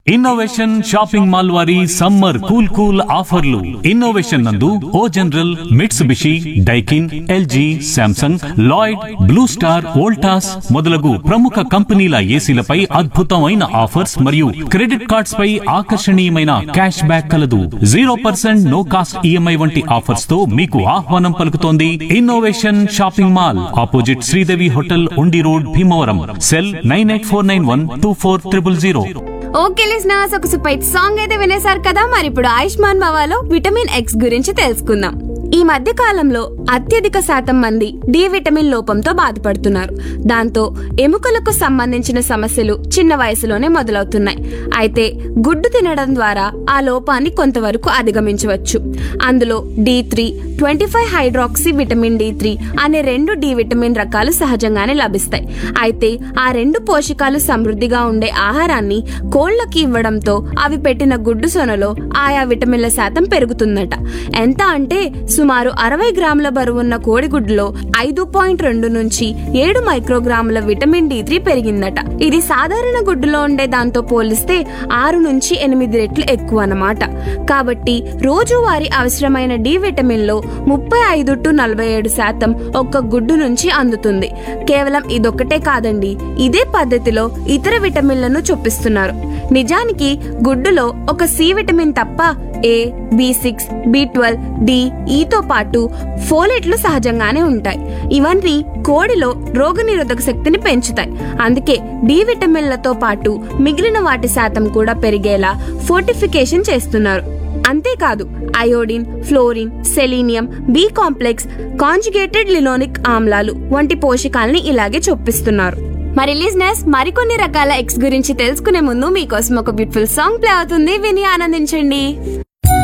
innovation shopping mall వారి summer cool cool ఆఫర్లు Innovation నందు O General Mitsubishi Daikin LG Samsung Lloyd Blue Star Voltas మొదలగు ప్రముఖ కంపెనీల ఏసీలపై అద్భుతమైన ఆఫర్స్ మరియు క్రెడిట్ కార్డ్స్ పై ఆకర్షణీయమైన క్యాష్ బ్యాక్ కలదు zero percent no cost EMI వంటి ఆఫర్స్ తో మీకు ఆహ్వానం పలుకుతోంది Innovation shopping mall opposite Sridevi hotel Undi road Bhimavaram cell nine eight four nine one two four triple zero okay listeners ఒక సూపర్ సాంగ్ అయితే వినేశారు కదా మరి ఇప్పుడు ఆయుష్మాన్ భవాలో విటమిన్ ఎక్స్ గురించి తెలుసుకుందాం ఈ మధ్య కాలంలో అత్యధిక శాతం మంది డి విటమిన్ లోపంతో బాధపడుతున్నారు దాంతో ఎముకలకు సంబంధించిన సమస్యలు చిన్న వయసులోనే మొదలవుతున్నాయి అయితే గుడ్డు తినడం ద్వారా ఆ లోపాన్ని కొంతవరకు అధిగమించవచ్చు అందులో D three twenty five hydroxy vitamin D three అనే రెండు డి విటమిన్ రకాలు సహజంగానే లభిస్తాయి అయితే ఆ రెండు పోషకాలు సమృద్ధిగా ఉండే ఆహారాన్ని కోళ్లకి ఇవ్వడంతో అవి పెట్టిన గుడ్డు సొనలో ఆయా విటమిన్ల శాతం పెరుగుతుందట ఎంత అంటే సుమారు అరవై గ్రాముల బరువున్న కోడిగుడ్డులో ఐదు పాయింట్ రెండు నుంచి ఏడు మైక్రోగ్రాముల విటమిన్ డి త్రీ పెరిగిందట ఇది సాధారణ గుడ్డులో ఉండే దాంతో పోలిస్తే ఆరు నుంచి ఎనిమిది రెట్లు ఎక్కువ అన్నమాట కాబట్టి రోజువారీ అవసరమైన డి విటమిన్ లో ముప్పై ఐదు టు నలభై ఏడు శాతం ఒక్క గుడ్డు నుంచి అందుతుంది కేవలం ఇదొక్కటే కాదండి ఇదే పద్ధతిలో ఇతర విటమిన్లను చొప్పిస్తున్నారు నిజానికి గుడ్డులో ఒక సి విటమిన్ తప్ప A B six B twelve D ఈతో పాటు ఫోలెట్లు సహజంగానే ఉంటాయి ఇవన్నీ కోడిలో రోగనిరోధక శక్తిని పెంచుతాయి అందుకే డి విటమిన్లతో పాటు మిగిలిన వాటి శాతం కూడా పెరిగేలా ఫోర్టిఫికేషన్ చేస్తున్నారు అంతేకాదు iodine fluorine selenium B complex conjugated linoleic ఆమ్లాలు వంటి పోషకాలని ఇలాగే చొప్పిస్తున్నారు మరి లిజినెస్ మరికొన్ని రకాల ఎగ్స్ గురించి తెలుసుకునే ముందు మీకోసం ఒక బ్యూటిఫుల్ సాంగ్ ప్లే అవుతుంది విని ఆనందించండి